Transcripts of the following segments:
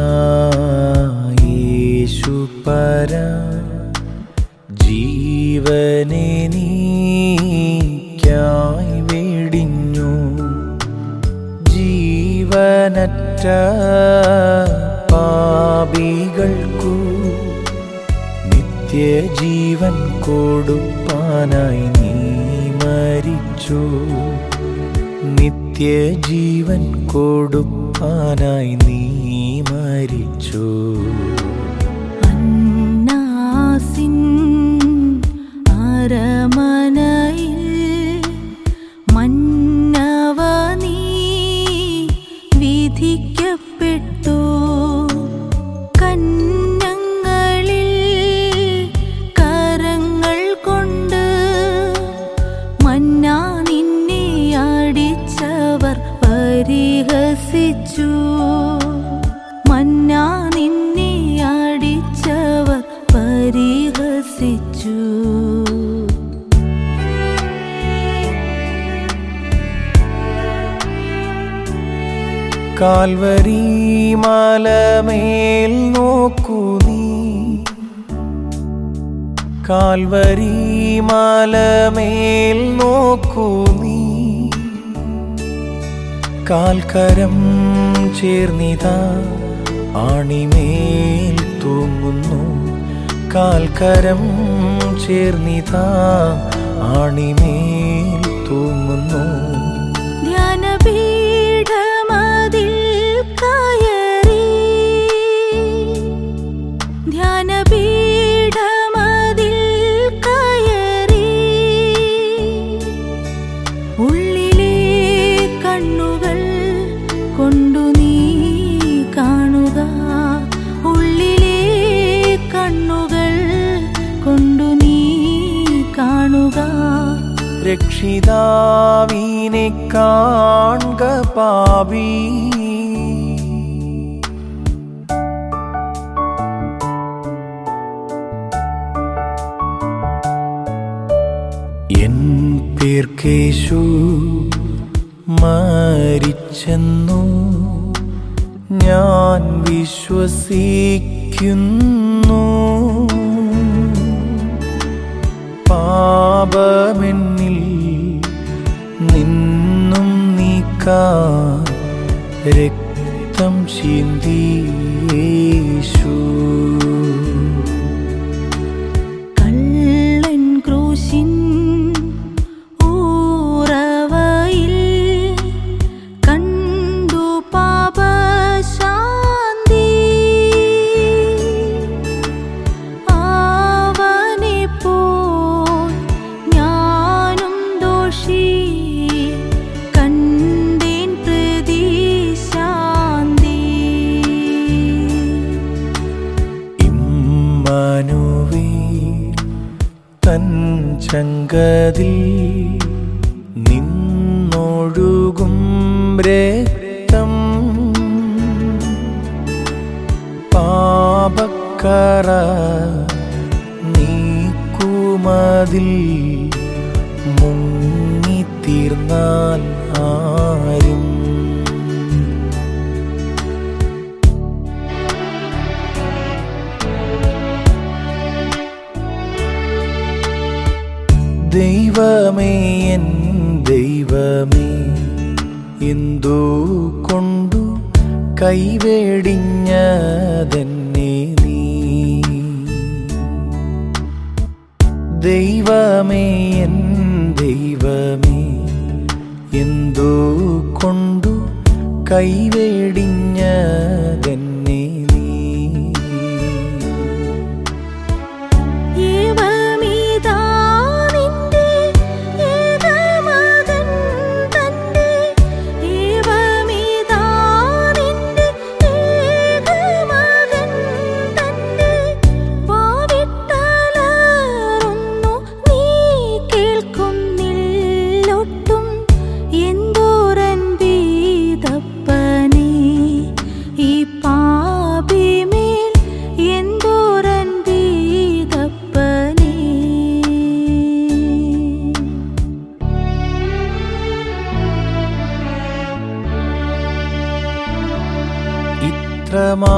യേശു പര ജീവനെ നീക്കായി വെടിഞ്ഞു ജീവനറ്റ പാപികൾക്കു നിത്യജീവൻ കൊടുപ്പാനായി നീ മരിച്ചു നിത്യജീവൻ കൊടുപ്പാനായി നീ മരിച്ചു അന്നാസിൻ അരമനയിൽ മന്നവ നീ വിധിക്കപ്പെട്ടു കന്നങ്ങളിൽ കരങ്ങൾ കൊണ്ട് മന്ന നിന്നെ അടിച്ചവർ പരിഹസിച്ചു മന്ന നിന്നെ അടിച്ചവർ പരിഹസിച്ചു കാൽവരി മലമേൽ നോക്കൂ നീ കാൽവരി മലമേൽ നോക്കൂ നീ കാൽക്കരം ചേർന്നിതാ ആണിമേൽ തൂങ്ങുന്നു കാൽക്കരം ചേർന്നിതാ ആണിമേൽ തൂങ്ങുന്നു ധ്യാനപീഠമതിൽ കയറി ധ്യാനപീഠമതിൽ കയറി ഉള്ളിലെ കണ്ണുകൾ കൊണ്ടു നീ കാണുക ഉള്ളിലെ കണ്ണുകൾ കൊണ്ടു നീ കാണുക രക്ഷിതാവിനെ കാൺക പാപി എൻ പേർക്കേശു മരിച്ചെന്നു ഞാൻ വിശ്വസിക്കുന്നു പാപമെന്നിൽ നിന്നും നീക്കാൻ രക്തം ചിന്തിയേശു കള്ളൻ ക്രൂശിൻ ഊറവയിൽ കണ്ടു പാപശാന്തി അവനെപ്പോൽ ഞാനും ദോഷി കണ്ടേൻ പ്രതിശാന്തി ഇമ്മാനുവേ തൻ ചങ്കതിൽ നിന്നൊഴുകും രക്തം പാപക്കറ നീക്കുമതിൽ മുങ്ങിത്തീർന്നാൽ ആരും ദൈവമേ എൻ ദൈവമേ എന്തു കൊണ്ടു കൈവേടിഞ്ഞതെന്നെ നീ ദൈവമേ എൻ ദൈവമേ എന്തു കൊണ്ടു കൈവേടിഞ്ഞതെന്നെ നീ ഏവമിതാ നിന്റെ ഏകമകൻ തന്റെ ഏവമിതാ നിന്റെ ഏകമകൻ തന്റെ വാവിട്ടലറുന്നു നീ കേൾക്കുന്നില്ലൊട്ടും എന്തോരൻ വീതപ്പനേ ഇത്രമാ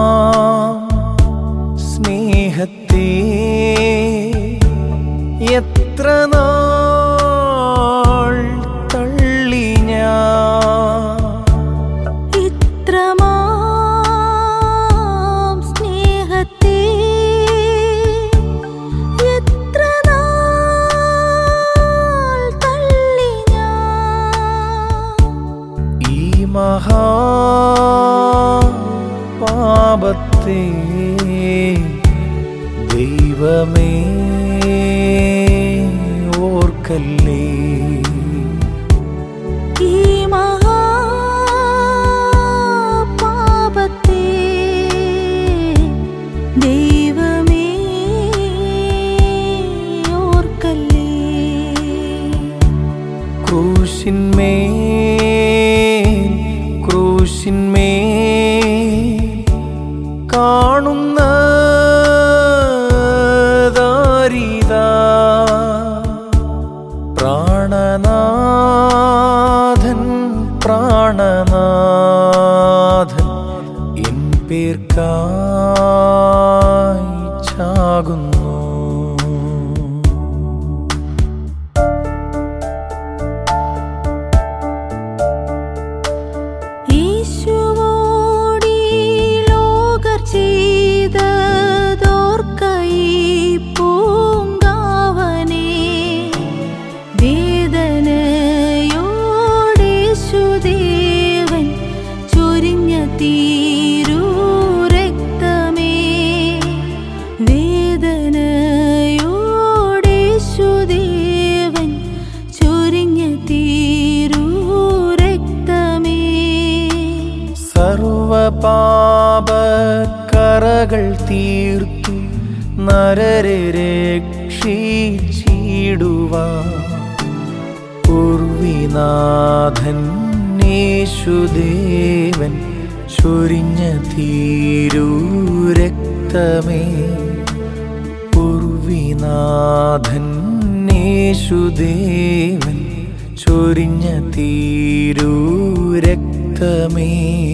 സ്നേഹത്തെ എത്ര നാൾ തള്ളി ഞാൻ ഇത്രമാം സ്നേഹത്തെ എത്ര നാൾ തള്ളി ഞാൻ ഈ മഹാ പാപത്തെ ദൈവമേ ഓർക്കല്ലേ ഈ മഹാപാപത്തെ ദൈവമേ ഓർക്കല്ലേ ക്രൂശിന്മേൽ ക്രൂശിന്മേൽ കാണുന്ന ദാരിതാ പ്രാണനാഥൻ പ്രാണനാഥൻ എൻ പേർക്കായി ചാകുന്നു യേശുവോടീ ലോകർ ചെയ്തതോർക്കൈ പൂങ്കാവനേ വേദനയോടേശുദേവൻ ചൊരിഞ്ഞ തീരൂ രക്തമേ വേദനയോടേശുദേവൻ ചൊരിഞ്ഞ തീരൂ രക്തമേ സർവപാപക്കറകൾ തീർത്തു നരരെ രക്ഷിച്ചിടുവാ പൂർവിനാഥൻ യേശുദേവൻ ചൊരിഞ്ഞ തീരൂ രക്തമേ പൂർവിനാഥൻ യേശുദേവൻ ചൊരിഞ്ഞ തീരൂ രക്തമേ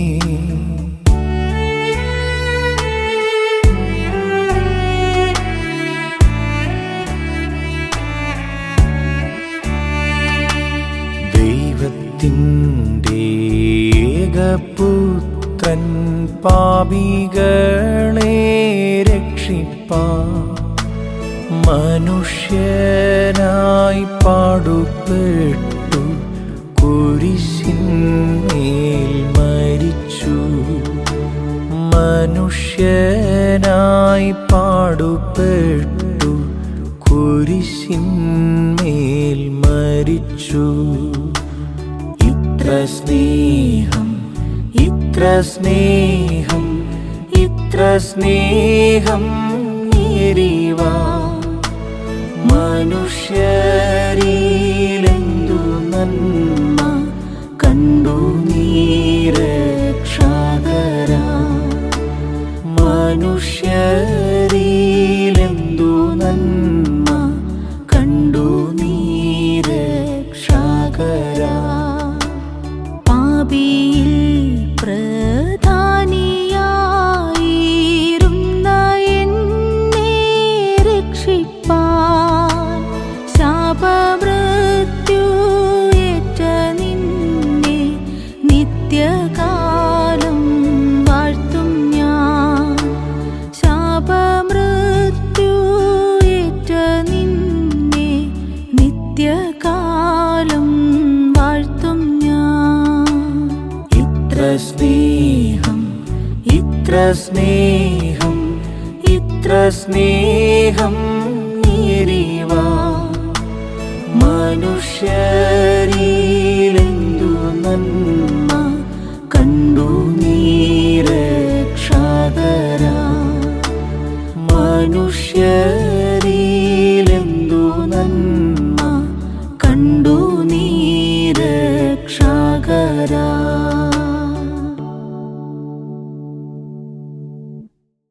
ദൈവത്തിൻ്റെ ഏകപുത്രൻ പാപികളെ രക്ഷിപ്പാ മനുഷ്യനായി പാടുപെട്ടു കുരിശിന്മേൽ മരിച്ചു മനുഷ്യനായി പാടുപെട്ടു കുരിശിന്മേൽ മരിച്ചു ഇത്ര സ്നേഹം ഇത്ര സ്നേഹം ഇത്ര സ്നേഹം നേരിവാ മനുഷ്യരിലെന്തു നന്മ കണ്ടു നീരക്ഷാകരാ മനുഷ്യരിലെന്തു നന്മ കണ്ടു നീരക്ഷാകരാ പാപിയിൽ പ്രധാനിയായിരുന്ന എന്നെ രക്ഷിപ്പാൻ ശാപമൃത്യുയേറ്റ നിന്നെ നിത്യകാലം വാഴ്ത്തും ഞാൻ ശാപമൃത്യുയേറ്റ നിന്നെ നിത്യകാലം വാഴ്ത്തും ഞാൻ ഇത്ര സ്നേഹം ഇത്ര സ്നേഹം ഇത്ര സ്നേഹം നേരിവാ മനുഷ്യരിലെന്തു നന്മ